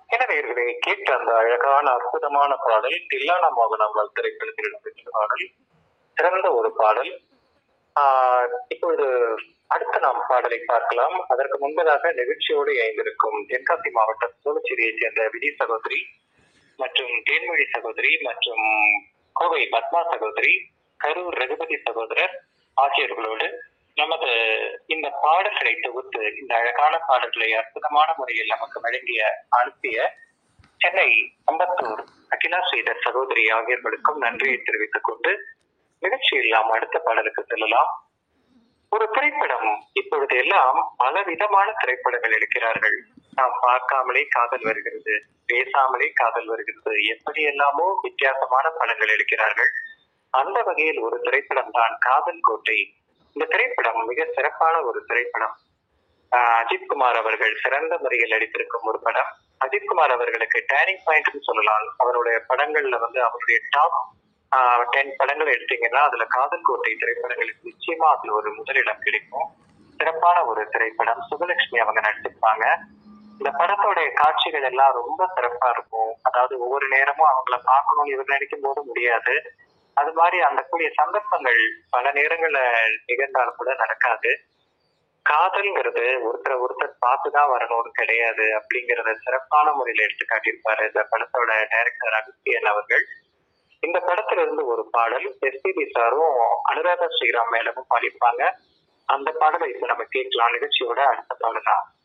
எனவே இவர்களை கேட்ட அந்த அழகான அற்புதமான பாடல் தில்லானா மோகனாம்பாள் திரைப்படத்தில் இடம்பெற்ற பாடல் சிறந்த ஒரு பாடல் ஆஹ் இப்பொழுது அடுத்த நாம் பாடலை பார்க்கலாம் அதற்கு முன்பதாக நிகழ்ச்சியோடு இணைந்திருக்கும் தென்காசி மாவட்டம் சோழச்சேரியை சேர்ந்த விஜய் சகோதரி மற்றும் தேன்மொழி சகோதரி மற்றும் கோவை பத்மா சகோதரி கரூர் ரகுபதி சகோதரர் ஆகியோர்களோடு நமது இந்த பாடல்களை தொகுத்து இந்த அழகான பாடல்களை அற்புதமான முறையில் நமக்கு வழங்கிய அனுப்பிய சென்னை அம்பத்தூர் அகிலா ஸ்ரீதர் சகோதரி ஆகியோர்களுக்கும் நன்றியை தெரிவித்துக் கொண்டு நிகழ்ச்சியில் நாம் அடுத்த பாடலுக்கு செல்லலாம் ஒரு திரைப்படம் இப்பொழுது எல்லாம் பல விதமான திரைப்படங்கள் எடுக்கிறார்கள் நாம் பார்க்காமலே காதல் வருகிறது பேசாமலே காதல் வருகிறது எப்படி எல்லாமோ வித்தியாசமான படங்கள் எடுக்கிறார்கள் அந்த வகையில் ஒரு திரைப்படம் தான் காதல் கோட்டை இந்த திரைப்படம் மிக சிறப்பான ஒரு திரைப்படம் ஆஹ் அஜித் குமார் அவர்கள் சிறந்த முறையில் நடித்திருக்கும் ஒரு படம் அஜித் குமார் அவர்களுக்கு டேர்னிங் பாயிண்ட்னு சொல்லலாம் அவருடைய படங்கள்ல வந்து அவருடைய டாப் டென் படங்கள் எடுத்தீங்கன்னா அதுல காதல் கோட்டை திரைப்படங்களுக்கு நிச்சயமா அதுல ஒரு முதலிடம் கிடைக்கும் சிறப்பான ஒரு திரைப்படம் சுபலட்சுமி அவங்க நடிச்சிருப்பாங்க இந்த படத்தோடைய காட்சிகள் எல்லாம் ரொம்ப சிறப்பா இருக்கும் அதாவது ஒவ்வொரு நேரமும் அவங்கள பார்க்கணும்னு இவர் நினைக்கும் போது முடியாது அது மாதிரி அந்த கூடிய சந்தர்ப்பங்கள் பல நேரங்கள்ல நிகழ்ந்தாலும் கூட நடக்காது காதல்ங்கிறது ஒருத்தரை ஒருத்தர் பார்த்துதான் வரணும்னு கிடையாது அப்படிங்கறத சிறப்பான முறையில எடுத்து காட்டியிருப்பாரு இந்த படத்தோட டைரக்டர் அகஸ்தியன் அவர்கள் இந்த படத்துல இருந்து ஒரு பாடல் எஸ்பிபி சாரும் அனுராதா ஸ்ரீராம் மேலமும் பாடியிருப்பாங்க அந்த பாடலை இப்ப நம்ம கேட்கலாம் நிகழ்ச்சியோட அடுத்த பாடலாம்